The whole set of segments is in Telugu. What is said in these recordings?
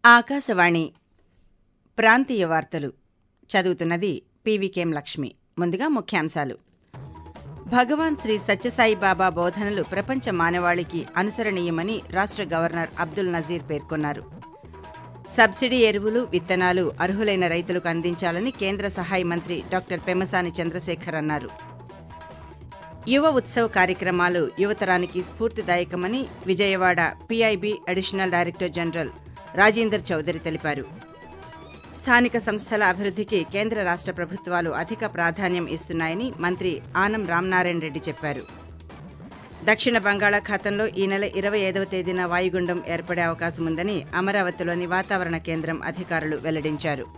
ఆకాశవాణి ప్రాంతీయ వార్తలు చదువుతున్నది పీవీకేం లక్ష్మి ముందుగా ముఖ్యాంశాలు భగవాన్ శ్రీ సత్యసాయి బాబా బోధనలు ప్రపంచ మానవాళికి అనుసరణీయమని రాష్ట్ర గవర్నర్ అబ్దుల్ నజీర్ పేర్కొన్నారు సబ్సిడీ ఎరువులు విత్తనాలు అర్హులైన రైతులకు అందించాలని కేంద్ర సహాయ మంత్రి డాక్టర్ పెమ్మసాని చంద్రశేఖర్ అన్నారు యువ ఉత్సవ్ కార్యక్రమాలు యువతరానికి స్ఫూర్తిదాయకమని Vijayawada PIB additional director general Rajender Chowdary తెలిపారు స్థానిక సంస్థల అభివృద్ధికి కేంద్ర రాష్ట్ర ప్రభుత్వాలు అధిక ప్రాధాన్యం ఇస్తున్నాయని మంత్రి ఆనం రామనారాయణ రెడ్డి చెప్పారు దక్షిణ బంగాళాఖాతంలో ఈ నెల ఇరవై ఐదవ తేదీన వాయుగుండం ఏర్పడే అవకాశం ఉందని అమరావతిలోని వాతావరణ కేంద్రం అధికారులు వెల్లడించారు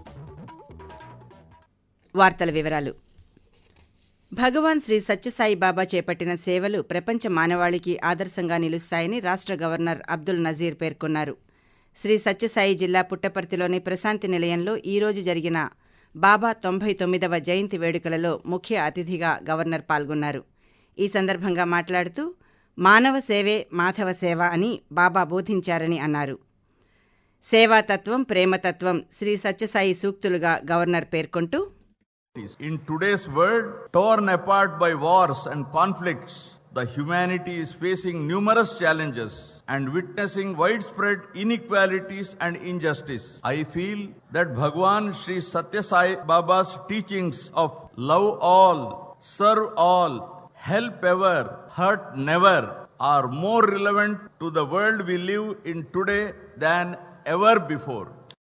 వార్తల వివరాలు భగవాన్ శ్రీ సత్యసాయి బాబా చేపట్టిన సేవలు ప్రపంచ మానవాళికి ఆదర్శంగా నిలుస్తాయని రాష్ట్ర గవర్నర్ అబ్దుల్ నజీర్ పేర్కొన్నారు శ్రీ సత్యసాయి జిల్లా పుట్టపర్తిలోని ప్రశాంతి నిలయంలో ఈ రోజు జరిగిన బాబా తొంభై తొమ్మిదవ జయంతి వేడుకలలో ముఖ్య అతిథిగా గవర్నర్ పాల్గొన్నారు ఈ సందర్భంగా మాట్లాడుతూ మానవ సేవే మాధవ సేవ అని బాబా బోధించారని అన్నారు సేవాతత్వం ప్రేమతత్వం శ్రీ సత్యసాయి సూక్తులుగా గవర్నర్ పేర్కొంటూ In today's world, torn apart by wars and conflicts, the humanity is facing numerous challenges and witnessing widespread inequalities and injustice. I feel that Bhagwan Sri Satya Sai Baba's teachings of love all, serve all, help ever, hurt never are more relevant to the world we live in today than ever before.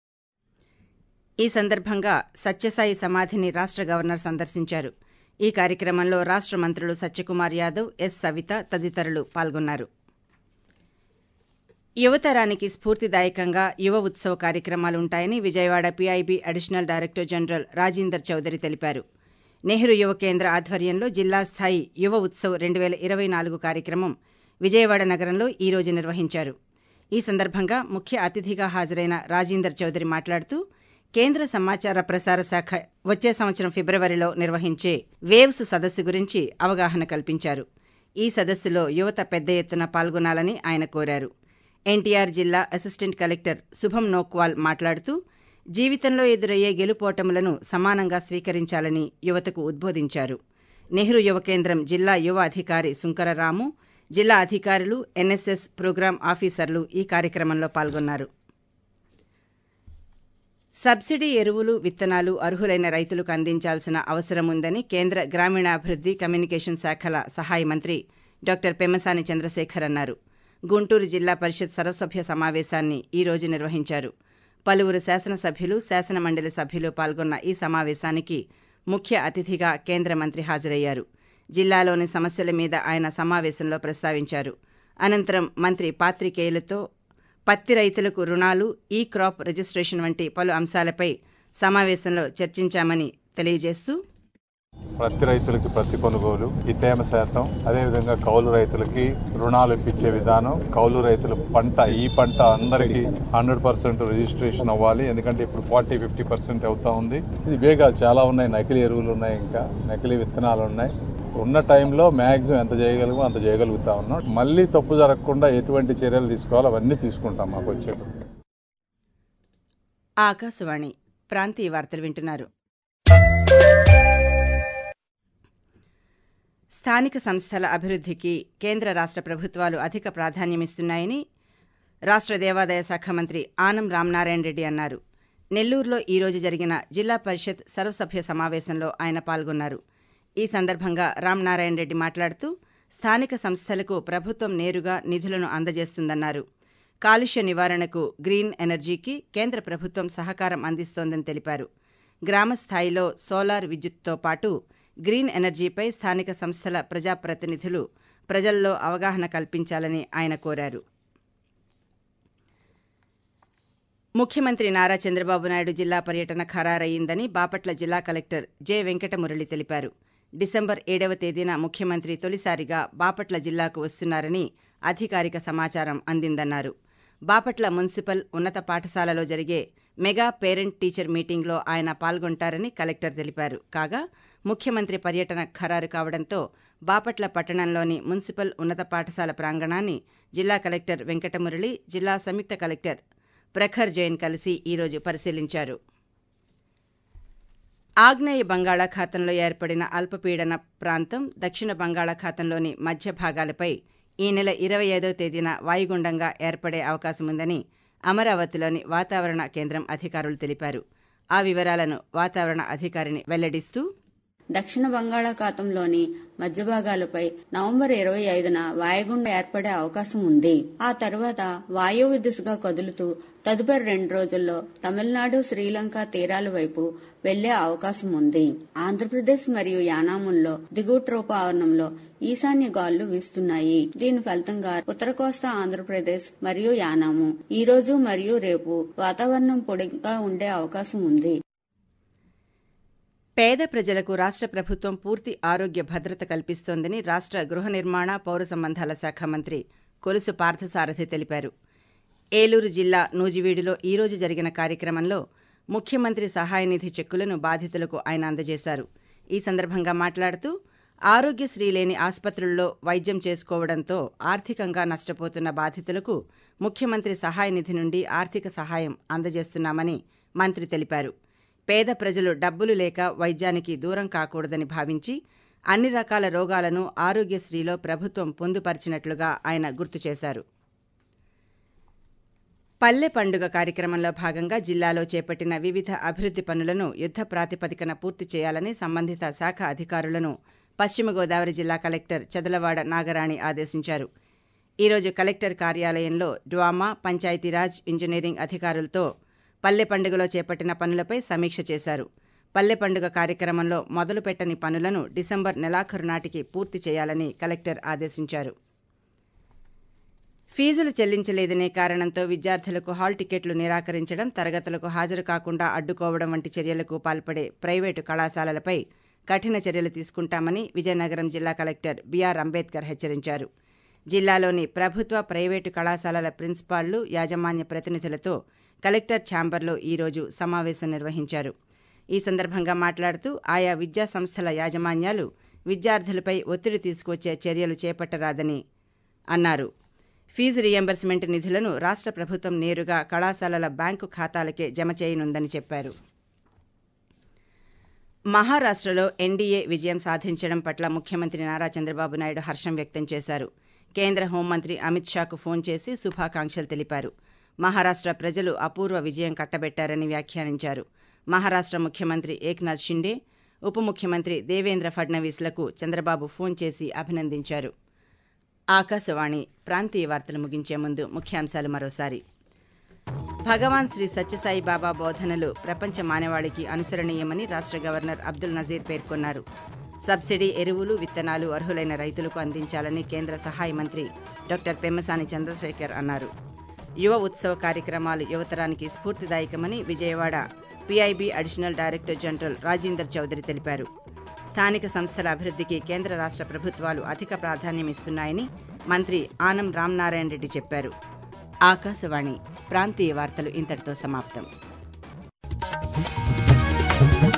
ఈ సందర్భంగా సత్యసాయి సమాధిని రాష్ట్ర గవర్నర్ సందర్శించారు ఈ కార్యక్రమంలో రాష్ట్ర మంత్రులు సత్యకుమార్ యాదవ్ ఎస్ సవిత తదితరులు పాల్గొన్నారు యువతరానికి స్ఫూర్తిదాయకంగా యువ ఉత్సవ కార్యక్రమాలుంటాయని Vijayawada PIB additional director general Rajender Chowdary తెలిపారు నెహ్రూ యువ కేంద్ర ఆధ్వర్యంలో జిల్లా స్థాయి యువ ఉత్సవ్ రెండు వేల ఇరవై నాలుగు కార్యక్రమం విజయవాడ నగరంలో ఈ రోజు నిర్వహించారు ఈ సందర్భంగా ముఖ్య అతిథిగా హాజరైన రాజేందర్ చౌదరి మాట్లాడుతూ కేంద్ర సమాచార ప్రసార శాఖ వచ్చే సంవత్సరం ఫిబ్రవరిలో నిర్వహించే వేవ్స్ సదస్సు గురించి అవగాహన కల్పించారు ఈ సదస్సులో యువత పెద్ద ఎత్తున పాల్గొనాలని ఆయన కోరారు ఎన్టీఆర్ జిల్లా అసిస్టెంట్ కలెక్టర్ శుభం నోక్వాల్ మాట్లాడుతూ జీవితంలో ఎదురయ్యే గెలుపోటములను సమానంగా స్వీకరించాలని యువతకు ఉద్బోధించారు నెహ్రూ యువ కేంద్రం జిల్లా యువ అధికారి సుంకరరాము జిల్లా అధికారులు ఎన్ఎస్ఎస్ ప్రోగ్రాం ఆఫీసర్లు ఈ కార్యక్రమంలో పాల్గొన్నారు సబ్సిడీ ఎరువులు విత్తనాలు అర్హులైన రైతులకు అందించాల్సిన అవసరం ఉందని కేంద్ర గ్రామీణాభివృద్ధి కమ్యూనికేషన్ శాఖల సహాయ మంత్రి డాక్టర్ పెమ్మసాని చంద్రశేఖర్ అన్నారు గుంటూరు జిల్లా పరిషత్ సర్వసభ్య సమావేశాన్ని ఈ రోజు నిర్వహించారు పలువురు శాసనసభ్యులు శాసనమండలి సభ్యులు పాల్గొన్న ఈ సమావేశానికి ముఖ్య అతిథిగా కేంద్ర మంత్రి హాజరయ్యారు జిల్లాలోని సమస్యల మీద ఆయన సమావేశంలో ప్రస్తావించారు అనంతరం మంత్రి పాత్రికేయులతో పత్తి రైతులకు రుణాలు ఈ క్రాప్ రిజిస్ట్రేషన్ వంటి పలు అంశాలపై సమావేశంలో చర్చించామని తెలియజేస్తూ ప్రతి రైతులకి ప్రతి కొనుగోలు ఈ తేమ శాతం అదేవిధంగా కౌలు రైతులకి రుణాలు ఇప్పించే విధానం కౌలు రైతుల పంట ఈ పంట అందరికీ హండ్రెడ్ పర్సెంట్ రిజిస్ట్రేషన్ అవ్వాలి ఎందుకంటే ఇప్పుడు ఫార్టీ ఫిఫ్టీ పర్సెంట్ అవుతా ఉంది ఇది వేగా చాలా ఉన్నాయి నకిలీ ఎరువులు ఉన్నాయి ఇంకా నకిలీ విత్తనాలు ఉన్నాయి ఉన్న టైంలో మ్యాక్సిమం ఎంత చేయగలమో అంత చేయగలుగుతా ఉన్నాం మళ్ళీ తప్పు జరగకుండా ఎటువంటి చర్యలు తీసుకోవాలో అవన్నీ తీసుకుంటాం మాకు వచ్చేటప్పుడు ఆకాశవాణి ప్రాంతీయ వార్తలు వింటున్నారు స్థానిక సంస్థల అభివృద్ధికి కేంద్ర రాష్ట్ర ప్రభుత్వాలు అధిక ప్రాధాన్యమిస్తున్నాయని రాష్ట్ర దేవాదాయ శాఖ మంత్రి ఆనం రామనారాయణ రెడ్డి అన్నారు నెల్లూరులో ఈ రోజు జరిగిన జిల్లా పరిషత్ సర్వసభ్య సమావేశంలో ఆయన పాల్గొన్నారు ఈ సందర్భంగా రామనారాయణ రెడ్డి మాట్లాడుతూ స్థానిక సంస్థలకు ప్రభుత్వం నేరుగా నిధులను అందజేస్తుందన్నారు కాలుష్య నివారణకు గ్రీన్ ఎనర్జీకి కేంద్ర ప్రభుత్వం సహకారం అందిస్తోందని తెలిపారు గ్రామ స్థాయిలో సోలార్ విద్యుత్తో పాటు గ్రీన్ ఎనర్జీపై స్థానిక సంస్థల ప్రజాప్రతినిధులు ప్రజల్లో అవగాహన కల్పించాలని ఆయన కోరారు ముఖ్యమంత్రి నారా చంద్రబాబు నాయుడు జిల్లా పర్యటన ఖరారయ్యిందని బాపట్ల జిల్లా కలెక్టర్ జె వెంకటమురళి తెలిపారు డిసెంబర్ ఏడవ తేదీన ముఖ్యమంత్రి తొలిసారిగా బాపట్ల జిల్లాకు వస్తున్నారని అధికారిక సమాచారం అందిందన్నారు బాపట్ల మున్సిపల్ ఉన్నత పాఠశాలలో జరిగే మెగా పేరెంట్ టీచర్ మీటింగ్లో ఆయన పాల్గొంటారని కలెక్టర్ తెలిపారు కాగా ముఖ్యమంత్రి పర్యటన ఖరారు కావడంతో బాపట్ల పట్టణంలోని మున్సిపల్ ఉన్నత పాఠశాల ప్రాంగణాన్ని జిల్లా కలెక్టర్ వెంకటమురళి జిల్లా సంయుక్త కలెక్టర్ ప్రఖర్ జైన్ కలిసి ఈరోజు పరిశీలించారు ఆగ్నేయ బంగాళాఖాతంలో ఏర్పడిన అల్పపీడన ప్రాంతం దక్షిణ బంగాళాఖాతంలోని మధ్య భాగాలపై ఈ నెల ఇరవై ఐదో తేదీన వాయుగుండంగా ఏర్పడే అవకాశముందని అమరావతిలోని వాతావరణ కేంద్రం అధికారులు తెలిపారు ఆ వివరాలను వాతావరణ అధికారిని వెల్లడిస్తూ దక్షిణ బంగాళాఖాతంలోని మధ్య భాగాలపై నవంబర్ ఇరవై ఐదున వాయుగుండ ఏర్పడే అవకాశం ఉంది ఆ తర్వాత వాయువ్య దిశగా కదులుతూ తదుపరి రెండు రోజుల్లో తమిళనాడు శ్రీలంక తీరాల వైపు వెళ్లే అవకాశం ఉంది ఆంధ్రప్రదేశ్ మరియు యానాముల్లో దిగువ ట్రోపావరణంలో ఈశాన్య గాలులు వీస్తున్నాయి దీని ఫలితంగా ఉత్తర కోస్తా ఆంధ్రప్రదేశ్ మరియు యానాము ఈ రోజు మరియు రేపు వాతావరణం పొడిగా ఉండే అవకాశం ఉంది పేద ప్రజలకు రాష్ట్ర ప్రభుత్వం పూర్తి ఆరోగ్య భద్రత కల్పిస్తోందని రాష్ట్ర గృహ నిర్మాణ పౌర సంబంధాల శాఖ మంత్రి కొలుసు పార్థసారథి తెలిపారు ఏలూరు జిల్లా నూజివీడులో ఈరోజు జరిగిన కార్యక్రమంలో ముఖ్యమంత్రి సహాయ నిధి చెక్కులను బాధితులకు ఆయన అందజేశారు ఈ సందర్భంగా మాట్లాడుతూ ఆరోగ్యశ్రీ లేని ఆసుపత్రుల్లో వైద్యం చేసుకోవడంతో ఆర్థికంగా నష్టపోతున్న బాధితులకు ముఖ్యమంత్రి సహాయ నిధి నుండి ఆర్థిక సహాయం అందజేస్తున్నామని మంత్రి తెలిపారు పేద ప్రజలు డబ్బులు లేక వైద్యానికి దూరం కాకూడదని భావించి అన్ని రకాల రోగాలను ఆరోగ్యశ్రీలో ప్రభుత్వం పొందుపరిచినట్లుగా ఆయన గుర్తు చేశారు పల్లె పండుగ కార్యక్రమంలో భాగంగా జిల్లాలో చేపట్టిన వివిధ అభివృద్ధి పనులను యుద్ధ ప్రాతిపదికన పూర్తి చేయాలని సంబంధిత శాఖ అధికారులను పశ్చిమ గోదావరి జిల్లా కలెక్టర్ చదలవాడ నాగరాణి ఆదేశించారు ఈరోజు కలెక్టర్ కార్యాలయంలో డ్వామా పంచాయతీరాజ్ ఇంజనీరింగ్ అధికారులతో పల్లె పండుగలో చేపట్టిన పనులపై సమీక్ష చేశారు పల్లె పండుగ కార్యక్రమంలో మొదలుపెట్టని పనులను డిసెంబర్ నెలాఖరు నాటికి పూర్తి చేయాలని కలెక్టర్ ఆదేశించారు ఫీజులు చెల్లించలేదనే కారణంతో విద్యార్థులకు హాల్ టికెట్లు నిరాకరించడం తరగతులకు హాజరు కాకుండా అడ్డుకోవడం వంటి చర్యలకు పాల్పడే ప్రైవేటు కళాశాలలపై కఠిన చర్యలు తీసుకుంటామని విజయనగరం జిల్లా కలెక్టర్ బీఆర్ అంబేద్కర్ హెచ్చరించారు జిల్లాలోని ప్రభుత్వ ప్రైవేటు కళాశాలల ప్రిన్సిపాళ్లు యాజమాన్య ప్రతినిధులతో కలెక్టర్ ఛాంబర్లో ఈరోజు సమావేశం నిర్వహించారు ఈ సందర్భంగా మాట్లాడుతూ ఆయా విద్యా సంస్థల యాజమాన్యాలు విద్యార్థులపై ఒత్తిడి తీసుకొచ్చే చర్యలు చేపట్టరాదని అన్నారు ఫీజు రియంబర్స్మెంట్ నిధులను రాష్ట్ర ప్రభుత్వం నేరుగా కళాశాలల బ్యాంకు ఖాతాలకే జమ చేయనుందని చెప్పారు మహారాష్ట్రలో ఎన్డీఏ విజయం సాధించడం పట్ల ముఖ్యమంత్రి నారా చంద్రబాబు నాయుడు హర్షం వ్యక్తం చేశారు కేంద్ర హోంమంత్రి అమిత్ షాకు ఫోన్ చేసి శుభాకాంక్షలు తెలిపారు మహారాష్ట్ర ప్రజలు అపూర్వ విజయం కట్టబెట్టారని వ్యాఖ్యానించారు మహారాష్ట్ర ముఖ్యమంత్రి ఏక్నాథ్ షిండే ఉప ముఖ్యమంత్రి దేవేంద్ర ఫడ్నవీస్లకు చంద్రబాబు ఫోన్ చేసి అభినందించారు ఆకాశవాణి ప్రాంతీయ వార్తలు ముగించే ముందు ముఖ్యాంశాలు మరోసారి భగవాన్ శ్రీ సత్యసాయి బాబా బోధనలు ప్రపంచ మానవాళికి అనుసరణీయమని రాష్ట్ర గవర్నర్ అబ్దుల్ నజీర్ పేర్కొన్నారు సబ్సిడీ ఎరువులు విత్తనాలు అర్హులైన రైతులకు అందించాలని కేంద్ర సహాయ మంత్రి డాక్టర్ పెమ్మసాని చంద్రశేఖర్ అన్నారు యువ ఉత్సవ కార్యక్రమాలు యువతరానికి స్ఫూర్తిదాయకమని Vijayawada PIB additional director general Rajender Chowdary తెలిపారు స్థానిక సంస్థల అభివృద్ధికి కేంద్ర రాష్ట్ర ప్రభుత్వాలు అధిక ప్రాధాన్యం ఇస్తున్నాయని మంత్రి ఆనం రామనారాయణ రెడ్డి చెప్పారు ఆకాశవాణి ప్రాంతీయ వార్తలు ఇంతటితో సమాప్తం